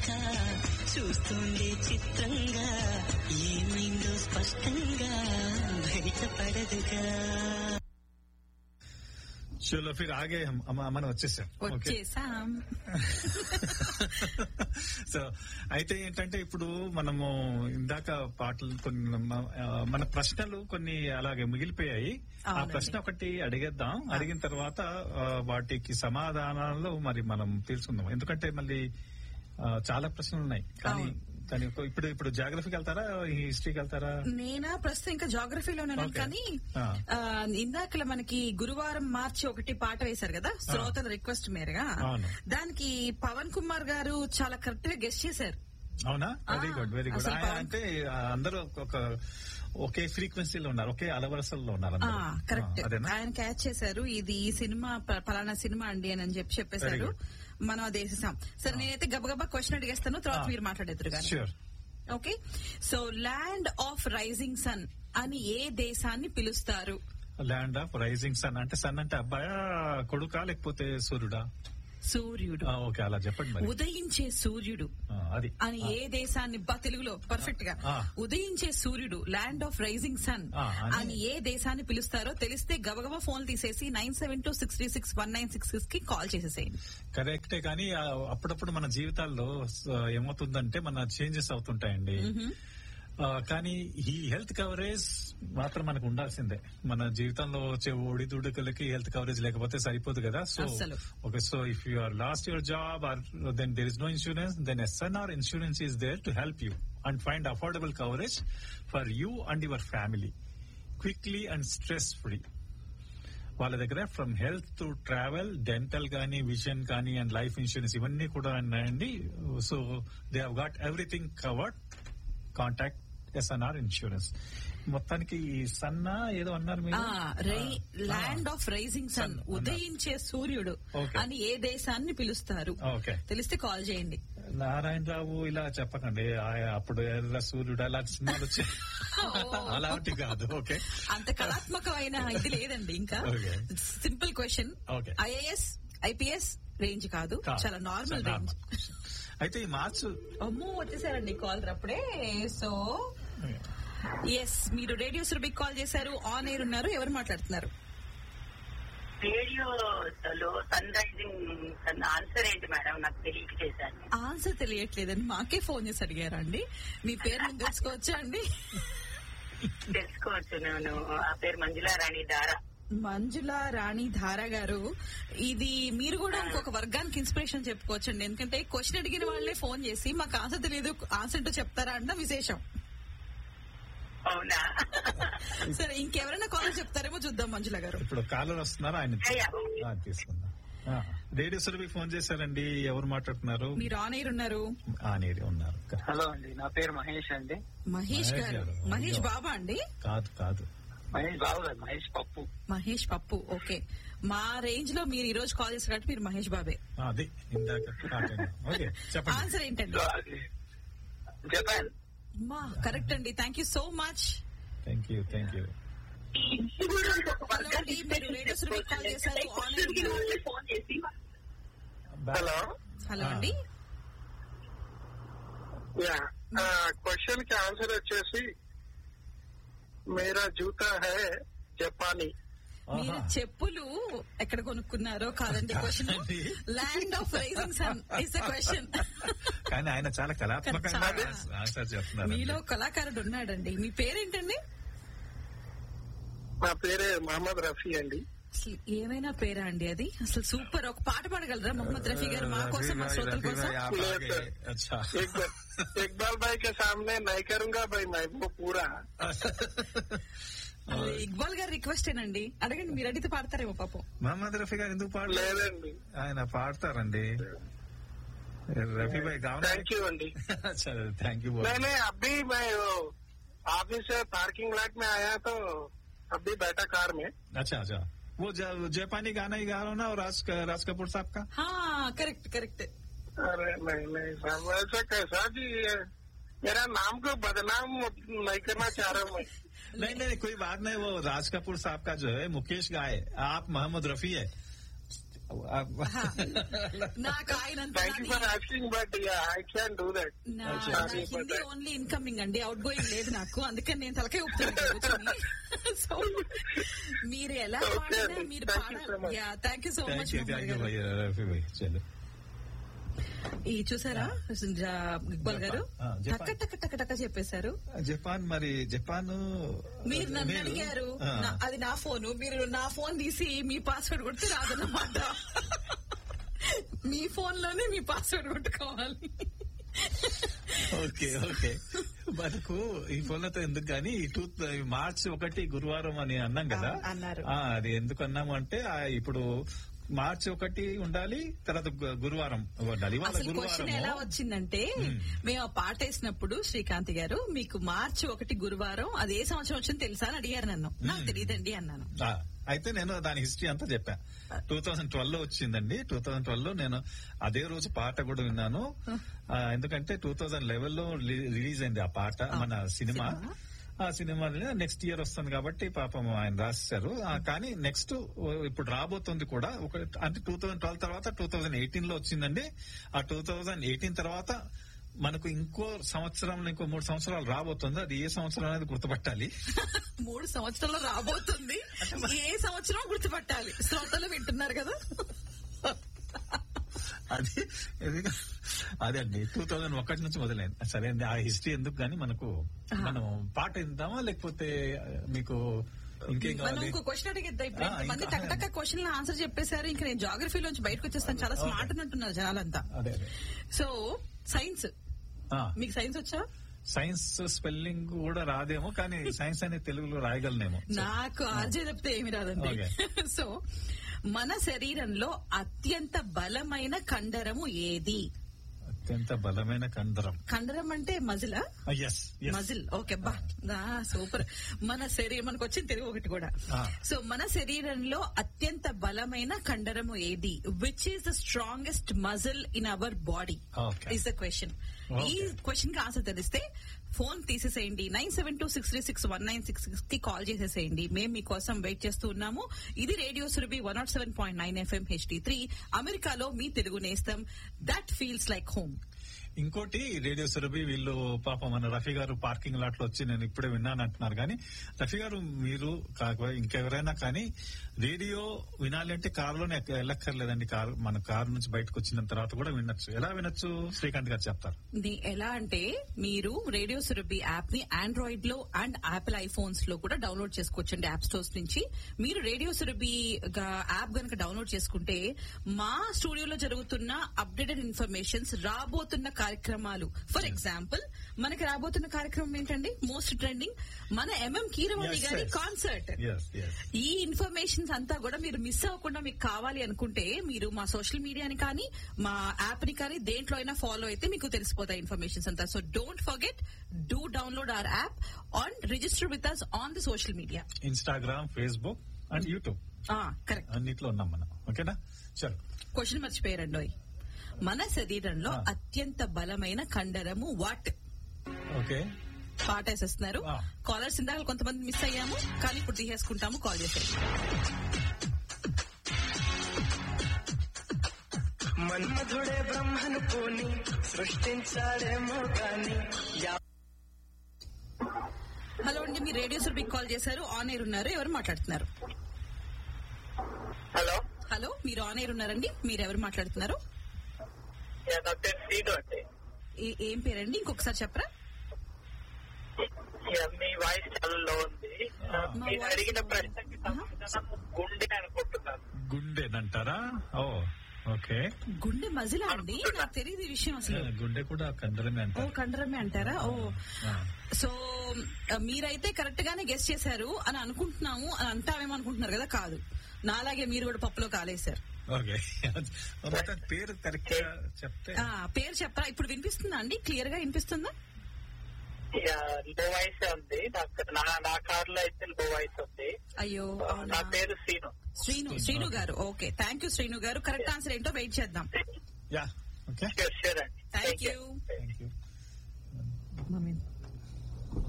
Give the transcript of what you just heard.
ఇంకా చూస్తుండే చిత్రంగా ఏమైందో స్పష్టంగా బయటపడదుగా చలో ఫిర్ ఆగే హమ్ అమ్మ- మనం వచ్చేసాం ఓకే వచ్చేసాం సో అయితే ఏంటంటే ఇప్పుడు మనము ఇందాక పాటలు కొన్ని మ- ఆ, మన ప్రశ్నలు కొన్ని అలాగే మిగిలిపోయాయి ఆ అవునండి. ప్రశ్న ఒకటి అడిగేద్దాం అడిగిన తర్వాత ఆ, వాటికి సమాధానాలు మరి మనం తెలుసుకుందాం ఎందుకంటే మళ్ళీ ఆ, చాలా ప్రశ్నలు ఉన్నాయి కానీ అవును. కానీ ఒక- ఇప్పుడు ఇప్పుడు జాగ్రఫీకి వెళ్తారా హిస్టరీకి వెళ్తారా నేనా ప్రస్తుతం ఇంకా జాగ్రఫీలోనే ఉన్నాను Okay. కానీ ఆ. ఆ, ఇందాకల మనకి గురువారం మార్చి ఒకటి పాట వేశారు కదా శ్రోతల రిక్వెస్ట్ మేరగా అవును. దానికి పవన్ కుమార్ గారు చాలా కరెక్ట్ గా గెస్ట్ చేశారు అవునా వెరీ ఆ, గుడ్ వెరీ గుడ్ అసలు పవన్- అంటే ఆ, అందరూ ఒక ఒకే ఫ్రీక్వెన్సీలో ఉన్నారు ఒకే అలవరసల్లో ఉన్నారు అందరూ. కరెక్ట్ ఆ, అదేనా ఆయన క్యాచ్ చేశారు ఇది ఈ సినిమా ప- పలానా సినిమా అండి అని చెప్పి చెప్పేశారు Very మనం అది వేసేసాం సరే నేనైతే గబగబా క్వశ్చన్ అడిగేస్తాను తర్వాత ఆ. మీరు మాట్లాడేద్దరు కానీ sure okay so land of rising sun అని ఏ దేశాన్ని పిలుస్తారు ల్యాండ్ ఆఫ్ రైజింగ్ సన్ అంటే సన్ అంటే అబ్బాయా కొడుకా లేకపోతే సూర్యుడా సూర్యుడు ఆ, ఓకే అలా చెప్పండి మరి ఉదయించే సూర్యుడు ఆ, అది అని ఏ దేశాన్ని బా తెలుగులో పర్ఫెక్ట్ గా ఆ. ఉదయించే సూర్యుడు ల్యాండ్ ఆఫ్ రైజింగ్ సన్ ఆ, అని- అని ఏ దేశాన్ని పిలుస్తారో తెలిస్తే గబగబా ఫోన్ తీసేసి nine seven two six three six one nine six six కి కాల్ చేసేసేయండి కరెక్టే కానీ ఆ, అప్పుడప్పుడు మన జీవితాల్లో స- ఏమవుతుందంటే మన చేంజెస్ అవుతుంటాయండి ఆ, కానీ ఈ హెల్త్ కవరేజ్ మాత్రం మనకు ఉండాల్సిందే మన జీవితంలో వచ్చే ఒడిదుడుకులకి హెల్త్ కవరేజ్ లేకపోతే సరిపోదు కదా సో అస్సలు. Okay so if you are lost your job or then there is no insurance then SNR insurance is there to help you and find affordable coverage for you and your family quickly and stress free వాళ్ళ దగ్గర from health to travel dental కానీ vision కానీ and life insurance ఇవన్నీ కూడా ఉన్నాయండి so they have got everything covered contact SNR insurance మొత్తానికి ఈ సన్న ఏదో అన్నారు మీరు land of rising sun Sun, ఉదయించే సూర్యుడు Okay. అని ఏ దేశాన్ని పిలుస్తారు ఓకే తెలిస్తే కాల్ చేయండి నారాయణరావు ఇలా చెప్పకండి ఆ- అప్పుడు ఎర్ర సూర్యుడు అలాంటి సినిమాలు వచ్చాయి అలాంటి కాదు ఓకే అంత కళాత్మకమైన ఇది లేదండి ఇంకా Okay. Simple question Okay. IAS IPS range కాదు కాదు. చాలా నార్మల్ చాలా రేంజ్ normal. అయితే ఈ మార్చు అమ్మో వచ్చేసారండి కాల్ అప్పుడే సో ఎస్ మీరు రేడియో సురభికి కాల్ చేశారు ఆన్ ఎయిర్ ఉన్నారు ఎవరు మాట్లాడుతున్నారు రేడియోలో సన్ రైజింగ్ సన్ ఆన్సర్ ఏంటి మేడం నాకు తెలియక చేశాను ఆన్సర్ తెలియట్లేదని మాకే ఫోన్ చేసి అడిగారా అండి మీ పేరు నేను తెలుసుకోవచ్చా అండి తెలుసుకోవచ్చు నేను ఆ పేరు మంజులా రాణి దారా మంజుల రాణి ధార గారు ఇది మీరు కూడా ఇంకొక వర్గానికి ఇన్స్పిరేషన్ చెప్పుకోవచ్చండి ఎందుకంటే క్వశ్చన్ అడిగిన వాళ్ళే ఫోన్ చేసి మాకు ఆన్సర్ తెలియదు ఆన్సర్ ఏంటో చెప్తారా అన్న విశేషం అవునా సరే ఇంకెవరైనా కాల్ చెప్తారేమో చూద్దాం మంజుల గారు ఇప్పుడు కాలర్ వస్తున్నారు ఆయన అయ్యా. ఆ, తీసుకుందాం ఆ, రేడియో సురభి ఫోన్ చేశారండి ఎవరు మాట్లాడుతున్నారు మీరు ఆన్ ఎయిర్ ఉన్నారు ఆ నేరే ఉన్నారు హలో అండి నా పేరు మహేష్ అండి మహేష్ మహేష్ గారు గారు. మహేష్ అయ్యో. బాబా అండి కాదు కాదు మహేష్ బాబు కాదు మహేష్ పప్పు మహేష్ పప్పు ఓకే మా రేంజ్ లో మీరు ఈ రోజు కాల్ చేసిన కాబట్టి మీరు మహేష్ బాబే ఆ, అది ఇందాక కాకండి. ఓకే చెప్పండి ఆన్సర్ ఏంటండి సో అది జపాన్ మా కరెక్ట్ అండి thank you so much thank you thank you hello అండి మీరు రేడియో సురభికి కాల్ చేశారు ఆన్ ఎయిర్ ఉన్నారు. ఫోన్ చేసి హలో హలో అండి యా క్వశ్చన్ కి ఆన్సర్ వచ్చేసి మేరా జూతా హై జపానీ మీరు చెప్పులు ఎక్కడ కొనుక్కున్నారో కాదండి క్వశ్చన్ కాదండి. Land of rising sun is question కానీ ఆయన చాలా కళాత్మకంగా చాలా. ఆన్సర్ చెప్తున్నారు మీలో కళాకారుడు ఉన్నాడండి మీ పేరేంటండి నా పేరే మహమ్మద్ రఫీ అండి అసలు ఏమైనా పేరా అండి అది అసలు సూపర్ ఒక పాట పాడగలరా మొహమ్మద్ రఫీ గారు మా కోసం మా శ్రోతల కోసం అచ్చా इकबाल इकबाल भाई के सामने नहीं करूंगा भाई मैं वो पूरा అది ఇక్బాల్ గారి రిక్వెస్ట్ ఏనండి అడగండి మీరు అడిగితే పాడతారేమో పాపం మహమ్మద్ రఫీ గారు ఎందుకు పాడలేదు లేదండి ఆయన పాడతారండి రఫీ భాయ్ థ్యాంక్ యూ అండి థ్యాంక్ యూ नहीं नहीं अभी मैं वो ऑफिस से पार्किंग लॉट में आया तो अभी बैठा कार में अच्छा अच्छा वो ज- जापानी गाना ही गा रहा हूँ ना और राज राज कपूर साहब का హా కరెక్ట్ కరెక్ట్ अरे नहीं नहीं साहब ऐसा कैसा जी ये मेरा नाम को बदनाम नहीं करना चाह रहा हूँ मैं नहीं नहीं कोई बात नहीं वो राज कपूर साहब का जो है मुकेश गाय आप मोहम्मद रफी है నాకు ఆయనంత thank you for asking but I can do that నా నా హిందీ ఓన్లీ ఇన్కమింగ్ అండి అవుట్ గోయింగ్ లేదు నాకు అందుకని నేను తలకే ఊపుతున్నాను సో మీరు ఎలా Okay, పాడినా అండి. మీరు Thank you so పాడాలి much. Yeah thank you so thank much you thank you భయ్యా రఫీ భాయ్ చలో ఈ చూసారా జా- ఇక్బాల్ గారు ఆ, జపాన్. టక్క టక్క టక్క టక్క చెప్పేశారు జపాన్ మరి జపాన్ మీరు నన్ను నేను- అడిగారు ఆ, నా- అది నా ఫోన్ మీరు నా ఫోన్ తీసి మీ పాస్వర్డ్ కొడితే రాదన్నమాట మీ ఫోన్ లోనే మీ పాస్వర్డ్ కొట్టుకోవాలి ఓకే ఓకే మనకు ఈ ఫోన్లతో ఎందుకు గానీ ఈ టూ మార్చ్ ఒకటి గురువారం అని అన్నాం కదా ఆ, అన్నారు. ఆ, అది ఎందుకు అన్నాము అంటే ఆ, ఇప్పుడు మార్చి ఒకటి ఉండాలి తర్వాత గు- గురువారం ఉండాలి ఇవాళ అసలు క్వశ్చన్ ఎలా గురువారం వచ్చిందంటే మేము ఆ పాట వేసినప్పుడు శ్రీకాంత్ గారు మీకు మార్చి ఒకటి గురువారం అది ఏ సంవత్సరం వచ్చింది తెలుసా అని అడిగారు నన్ను నాకు తెలియదండి అన్నాను ఆ, అయితే నేను దాని హిస్టరీ అంతా చెప్పా టూ థౌజండ్ ట్వెల్వ్ లో వచ్చిందండి టూ థౌజండ్ ట్వెల్వ్ లో నేను అదే రోజు పాట కూడా విన్నాను ఆ, ఎందుకంటే టూ థౌజండ్ లెవెన్ లో రి- రిలీజ్ అయింది ఆ పాట మన సినిమా ఆ సినిమా నెక్స్ట్ ఇయర్ వస్తుంది కాబట్టి పాపం ఆయన రాశారు ఆ, కానీ నెక్స్ట్ ఇప్పుడు రాబోతుంది కూడా ఒక అంటే టూ థౌజండ్ ట్వెల్వ్ తర్వాత టూ థౌజండ్ ఎయిటీన్ లో వచ్చిందండి ఆ టూ థౌజండ్ ఎయిటీన్ తర్వాత మనకు ఇంకో సంవత్సరం ఇంకో మూడు సంవత్సరాలు రాబోతుంది అది ఏ సంవత్సరం అనేది గుర్తుపట్టాలి మూడు సంవత్సరాలు రాబోతుంది ఏ సంవత్సరం గుర్తుపట్టాలి శ్రోతలు వింటున్నారు కదా అది ఇది- అదే అండి టూ థౌజండ్ ఒకటి నుంచి మొదలైంది సరే అండి ఆ హిస్టరీ ఎందుకు గానీ మనకు మనం పాట విందామా లేకపోతే మీకు ఇంకేం మనం కావాలి ఇంకో క్వశ్చన్ అడిగిద్దాం ఇప్పుడు ఆ, మంది ఇంకా- టక్ టక్ క్వశ్చన్ ఆన్సర్ చెప్పేశారు ఇంకా నేను జాగ్రఫీలోంచి బయటకు వచ్చేస్తాను చాలా స్మార్ట్ అన్నట్టున్నారు జనాలంతా అదే అదే సో సైన్స్ ఆ, మీకు సైన్స్ వచ్చా సైన్స్ స్పెల్లింగ్ కూడా రాదేమో కానీ సైన్స్ అనేది తెలుగులో రాయగలనేమో నాకు ఆర్జే తప్పితే ఏమి రాదండి Okay. సో మన శరీరంలో అత్యంత బలమైన కండరము ఏది అత్యంత బలమైన కండరం కండరం అంటే మజిలా ఎస్ మజిల్ ఓకే బా సూపర్ మన శరీరం మనకు వచ్చింది తెలుగు ఒకటి కూడా ఆ. సో మన శరీరంలో అత్యంత బలమైన కండరము ఏది which is the strongest muscle in our body Okay. Is the question ఈ Okay. క్వశ్చన్ కి ఆన్సర్ తెలిస్తే ఫోన్ తీసేసేయండి nine seven two six three six one nine six six కి కాల్ చేసేసేయండి మేము మీకోసం వెయిట్ చేస్తూ ఉన్నాము ఇది radio Surabhi one nought seven point nine FM HD three అమెరికాలో మీ తెలుగు నేస్తం దట్ ఫీల్స్ లైక్ హోమ్ ఇంకోటి రేడియో సురభి వీళ్ళు పాప మన రఫీ గారు పార్కింగ్ లాట్ లో వచ్చి నేను ఇప్పుడే విన్నాను అంటున్నారు కానీ రఫీ గారు మీరు కాకపోతే ఇంకెవరైనా కానీ రేడియో వినాలి అంటే కారులోనే ఎక్క- వెళ్ళక్కర్లేదండి కారు మన కారు నుంచి బయటకు వచ్చిన తర్వాత కూడా వినొచ్చు ఎలా వినొచ్చు శ్రీకాంత్ గారు చెప్తారు ది- ఎలా అంటే మీరు రేడియో సురభి యాప్ ని ఆండ్రాయిడ్ లో అండ్ యాపిల్ ఐఫోన్స్ లో కూడా డౌన్లోడ్ చేసుకోవచ్చండి యాప్ స్టోర్స్ నుంచి మీరు రేడియో సురభి యాప్ గనక డౌన్లోడ్ చేసుకుంటే మా స్టూడియోలో జరుగుతున్న అప్డేటెడ్ ఇన్ఫర్మేషన్స్ రాబోతున్న కార్యక్రమాలు ఫర్ ఎగ్జాంపుల్ మనకి రాబోతున్న కార్యక్రమం ఏంటండి మోస్ట్ ట్రెండింగ్ మన ఎంఎం కీరవాణి Yes, గారి yes. కాన్సర్ట్ ఎస్ ఎస్ ఈ ఇన్ఫర్మేషన్స్ అంతా కూడా మీరు మిస్ అవ్వకుండా మీకు కావాలి అనుకుంటే మీరు మా సోషల్ మీడియాని కానీ మా యాప్ ని కానీ దేంట్లో అయినా ఫాలో అయితే మీకు తెలిసిపోతాయి ఇన్ఫర్మేషన్స్ అంతా so don't forget do download our app on register with us on the social media Instagram Facebook and YouTube correct అన్నిట్లో ఉన్నాం మనం ఓకేనా చలో క్వశ్చన్ మర్చిపోయారండి మన శరీరంలో Ah. అత్యంత బలమైన కండరము వాట్ ఓకే పాట వేసేస్తున్నారు Ah. కాలర్స్ ఇందాక కొంతమంది మిస్ అయ్యాము కానీ ఇప్పుడు తీసేసుకుంటాము కాల్ చేసేది మన్మధుడే బ్రహ్మను పోని సృష్టించాడేమో గాని యా- హలో అండి మీరు రేడియో సుర్బిక్ కాల్ చేశారు ఆన్ ఎయిర్ ఉన్నారు ఎవరు మాట్లాడుతున్నారు హలో హలో మీరు ఆన్ ఎయిర్ ఉన్నారండి మీరు ఎవరు మాట్లాడుతున్నారు యా, నా పేరు శ్రీను అండి ఏ- ఏం పేరండి ఇంకొకసారి చెప్పరా యా, మీ వాయిస్ చాలా లో ఉంది ఆ. మీరు voice అడిగిన low. ప్రశ్నకి సమాధానం గుండె అనుకుంటున్నాను గుండెనంటారా ఓ ఓకే గుండె మజిలా అండి నాకు తెలియదు ఈ విషయం అసలు గుండె కూడా కండరమే ఓ అంటారు కండరమే అంటారా ఓ ఆ. సో ఆ, మీరైతే కరెక్ట్ గానే గెస్ట్ చేశారు అని అనుకుంటున్నాము అని అంటామేమో అనుకుంటున్నారు కదా కాదు నాలాగే మీరు కూడా పప్పులో కాలేశారు ఓకే మొత్తం పేరు కరెక్ట్ గా చెప్తే ఆ, పేరు చెప్పరా ఇప్పుడు వినిపిస్తుందా అండి క్లియర్ గా వినిపిస్తుందా యా, లో వాయిస్ ఉంది నాకు నా నా కార్ లో అయితే లో వాయిస్ ఉంది అయ్యో నా అవునా పేరు శ్రీను శ్రీను శ్రీను గారు ఓకే థ్యాంక్ యూ శ్రీను గారు కరెక్ట్ ఆన్సర్ ఏంటో వెయిట్ చేద్దాం యా ఓకే షూర్ షూర్ అండి thank you thank you mummy